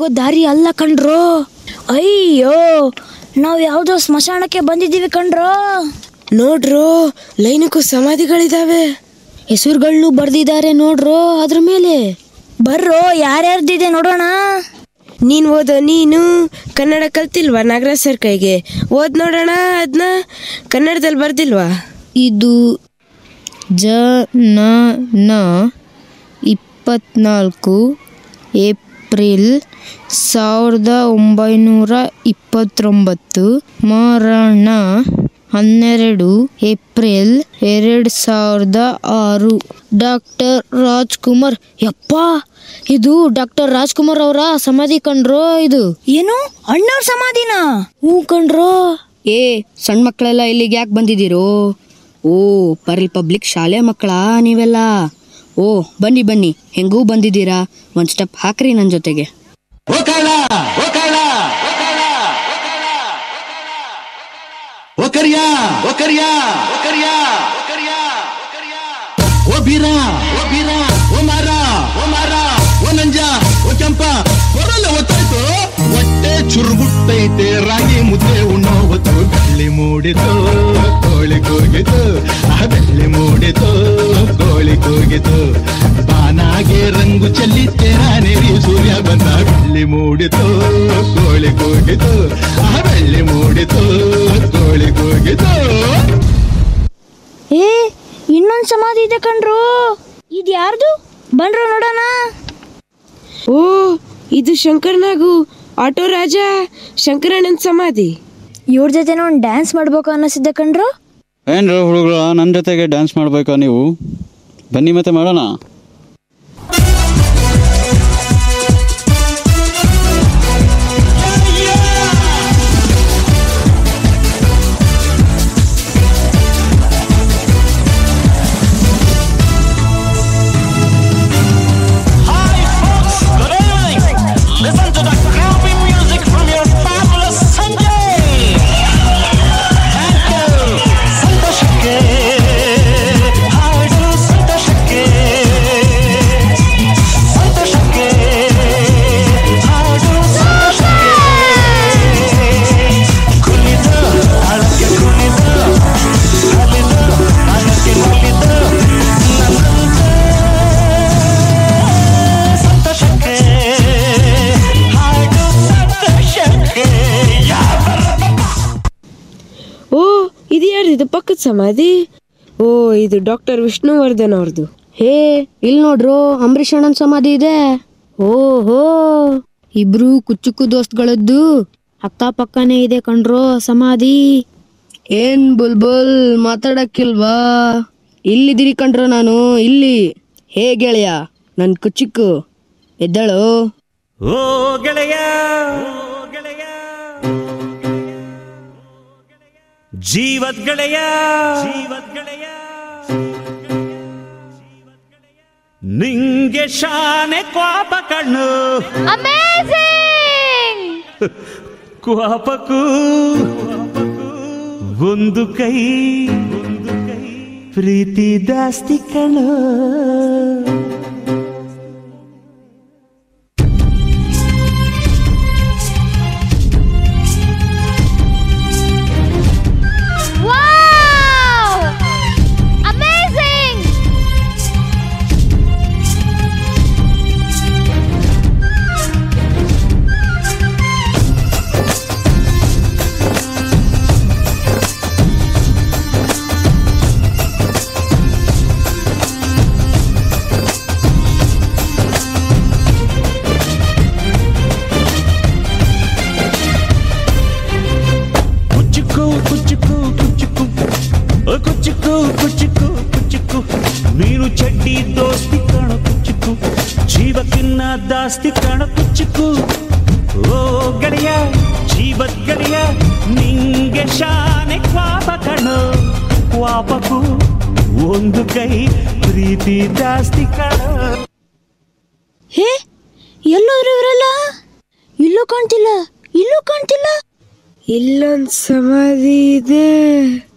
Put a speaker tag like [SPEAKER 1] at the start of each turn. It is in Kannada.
[SPEAKER 1] ದಾರಿ ಅಲ್ಲ ಕಣ್ರೋ ಅಯ್ಯೋ ನಾವು ಯಾವುದೋ ಸ್ಮಶಾನಕ್ಕೆ ಬಂದಿದ್ದೀವಿ ಕಣ್ರೋ
[SPEAKER 2] ನೋಡ್ರೋ ಲೈನಕ್ಕೂ ಸಮಾಧಿಗಳಿದಾವೆ
[SPEAKER 1] ಹೆಸರುಗಳನ್ನು ಬರ್ದಿದ್ದಾರೆ ನೋಡ್ರೋ ಅದ್ರ ಮೇಲೆ ಬರ್ರೋ ಯಾರ್ಯಾರ್ದಿದೆ ನೋಡೋಣ
[SPEAKER 2] ನೀನ್ ಓದೋ ನೀನು ಕನ್ನಡ ಕಲ್ತಿಲ್ವಾ ನಾಗರಾಜ್ ಸರ್ ಕೈಗೆ ಓದ್ ನೋಡೋಣ ಅದನ್ನ ಕನ್ನಡದಲ್ಲಿ ಬರ್ದಿಲ್ವಾ
[SPEAKER 1] ಇದು ಜ ನ ನ ಇಪ್ಪತ್ನಾಲ್ಕು ಏಪ್ರಿಲ್ ಸಾವಿರದ ಒಂಬೈನೂರ ಇಪ್ಪತ್ತೊಂಬತ್ತು ಮರಣ ಹನ್ನೆರಡು ಏಪ್ರಿಲ್ ಎರಡು ಸಾವಿರದ ಆರು ಡಾಕ್ಟರ್ ರಾಜ್ಕುಮಾರ್ ಯಪ್ಪ ಇದು ಡಾಕ್ಟರ್ ರಾಜ್ಕುಮಾರ್ ಅವರ ಸಮಾಧಿ ಕಂಡ್ರೋ ಇದು ಏನು ಅಣ್ಣವ್ರ ಸಮಾಧಿನ ಹ್ಞೂ ಕಂಡ್ರೋ
[SPEAKER 3] ಏ ಸಣ್ಣ ಮಕ್ಕಳೆಲ್ಲ ಇಲ್ಲಿಗೆ ಯಾಕೆ ಬಂದಿದ್ದೀರೋ ಓ ಪರ್ಲ್ ಪಬ್ಲಿಕ್ ಶಾಲೆ ಮಕ್ಕಳಾ ನೀವೆಲ್ಲ ಓ ಬನ್ನಿ ಬನ್ನಿ ಹೆಂಗೂ ಬಂದಿದ್ದೀರಾ ಒಂದು ಸ್ಟೆಪ್ ಹಾಕ್ರಿ ನನ್ನ ಜೊತೆಗೆ
[SPEAKER 4] ಒಕರಿಯಾ ಒಕರಿಯಾ ಒಕರಿಯಾ ಒಕರಿಯಾ ಓ ಬೀರ ಓ ಬೀರ ಓ ಮಾರ ಓ ಮಾರ ಓ ನಂಜ ಓ ಕೆಂಪ ಹೊರಲ್ಲ ಒತ್ತಾಯ್ತು ಹೊಟ್ಟೆ ಚುರುಗುಟ್ಟೈತೆ ರಾಗಿ ಮುದ್ದೆ ಉಣ್ಣೋ ಹೊತ್ತು ಬೆಳ್ಳಿ ಮೂಡಿತು ಕೋಳಿ ಕೂಗಿತು ಆ ಬೆಳ್ಳಿ ಮೂಡಿತು ಕೋಳಿ ಕೂಗಿತು ಬಾನಾಗೆ ರಂಗು ಚೆಲ್ಲಿ ತೆರಾನೆರಿ ಸೂರ್ಯ ಬಂದ ಬೆಳ್ಳಿ ಮೂಡಿತು ಕೋಳಿ ಕೂಗಿತು ಆ ಬೆಳ್ಳಿ ಮೂಡಿತು ಕೋಳಿ ಕೂಗಿತು
[SPEAKER 1] ಏ ಇನ್ನೊಂದು ಸಮಾಧಿ ಇದೆ ಕಣ್ರು ಇದು ಯಾರ್ದು ಬನ್ರೋ ನೋಡೋಣ
[SPEAKER 2] ಓ ಇದು ಶಂಕರ್ನಾಗು ಆಟೋ ರಾಜ ಶಂಕರಣ್ಣನ ಸಮಾಧಿ
[SPEAKER 1] ಇವ್ರ ಜೊತೆ ಒಂದು ಡ್ಯಾನ್ಸ್ ಮಾಡ್ಬೇಕು ಅನ್ನಿಸಿದ್ದೆ ಕಣ್ರು
[SPEAKER 5] ಏನ್ರ ಹುಡುಗರು ನನ್ನ ಜೊತೆಗೆ ಡ್ಯಾನ್ಸ್ ಮಾಡ್ಬೇಕಾ ನೀವು ಬನ್ನಿ ಮತ್ತೆ ಮಾಡೋಣ
[SPEAKER 6] Hi, folks. Good evening. Listen to the groovy music from your fabulous Sanjay. Thank you. ಸಂತೋಷಕ್ಕೆ ಹಾಡು ಸಂತೋಷಕ್ಕೆ ಸಂತೋಷಕ್ಕೆ ಹಾಡು ಸಂತೋಷಕ್ಕೆ ಕುಣಿದು ತಾಳಕ್ಕೆ ಕುಣಿದು ಅಲಿದು ತಾಳಕ್ಕೆ ನಲಿದು ನನ್ನಂತೆ ಸಂತೋಷಕ್ಕೆ ಹಾಡು ಸಂತೋಷಕ್ಕೆ ಯಾವ
[SPEAKER 2] ಓ ಇದು ಯಾರ್ದು ಪಕ್ಕದ ಸಮಾಧಿ ಓ ಇದು ಡಾಕ್ಟರ್ ವಿಷ್ಣುವರ್ಧನ್ ಅವ್ರದ್ದು
[SPEAKER 3] ಹೇ ಇಲ್ಲಿ ನೋಡ್ರು ಅಂಬರೀಷ್ ಅಣ್ಣನ ಸಮಾಧಿ ಇದೆ
[SPEAKER 1] ಓಹೋ ಇಬ್ರು ಕುಚ್ಚುಕು ದೋಸ್ತ್ಗಳದ್ದು ಅಕ್ಕಪಕ್ಕನೇ ಇದೆ ಕಣ್ರೋ ಸಮಾಧಿ
[SPEAKER 3] ಏನ್ ಬುಲ್ಬುಲ್ ಮಾತಾಡಕ್ಕಿಲ್ವಾ ಇಲ್ಲಿದ್ದೀರಿ ಕಣ್ರು ನಾನು ಇಲ್ಲಿ ಹೇ ಗೆಳೆಯ ನನ್ ಕುಚಿಕ್ಕು ಎದ್ದಳು
[SPEAKER 6] ಓ ಗೆಳೆಯ ಗೆಳೆಯ ಜೀವದ್ ಗೆಳೆಯ ಜೀವದ್ ಗೆಳೆಯ ನಿಂಗೆ ಶಾನೆ ಕ್ವಾಪ ಕಣ್ಣು ಕ್ವಾಪಕ್ಕೂ ಒಂದು ಕೈ ಒಂದು ಕೈ ಪ್ರೀತಿ ದಾಸ್ತಿ ಕಣ್ಣು ಕುಚ್ಚುಕು ಕುಚ್ಚುಕು ಕುಚ್ಚುಕು ಓ ಕುಚ್ಚುಕು ಕುಚ್ಚುಕು ಕುಚ್ಚುಕು ನೀನು ಚಡ್ಡಿ ದೋಸ್ತಿ ಕಾಣ ಕುಚ್ಚುಕು ಜೀವಕ್ಕಿನ್ನ ದಾಸ್ತಿ ಕಾಣ ಕುಚ್ಚುಕು ಓ ಗೆಳೆಯ ಜೀವದ ಗೆಳೆಯ ನಿಂಗೆ ಶಾನೆ ಕ್ವಾಪ ಕಣೋ ಕ್ವಾಪಕ್ಕೂ ಒಂದು ಕೈ ಪ್ರೀತಿ ಜಾಸ್ತಿ ಕಣ
[SPEAKER 1] ಹೇ ಎಲ್ಲೋದ್ರು ಇವರೆಲ್ಲ ಇಲ್ಲೂ ಕಾಣ್ತಿಲ್ಲ ಇಲ್ಲೂ ಕಾಣ್ತಿಲ್ಲ
[SPEAKER 2] ಇಲ್ಲೊಂದ್ ಸಮಾಧಿ ಇದೆ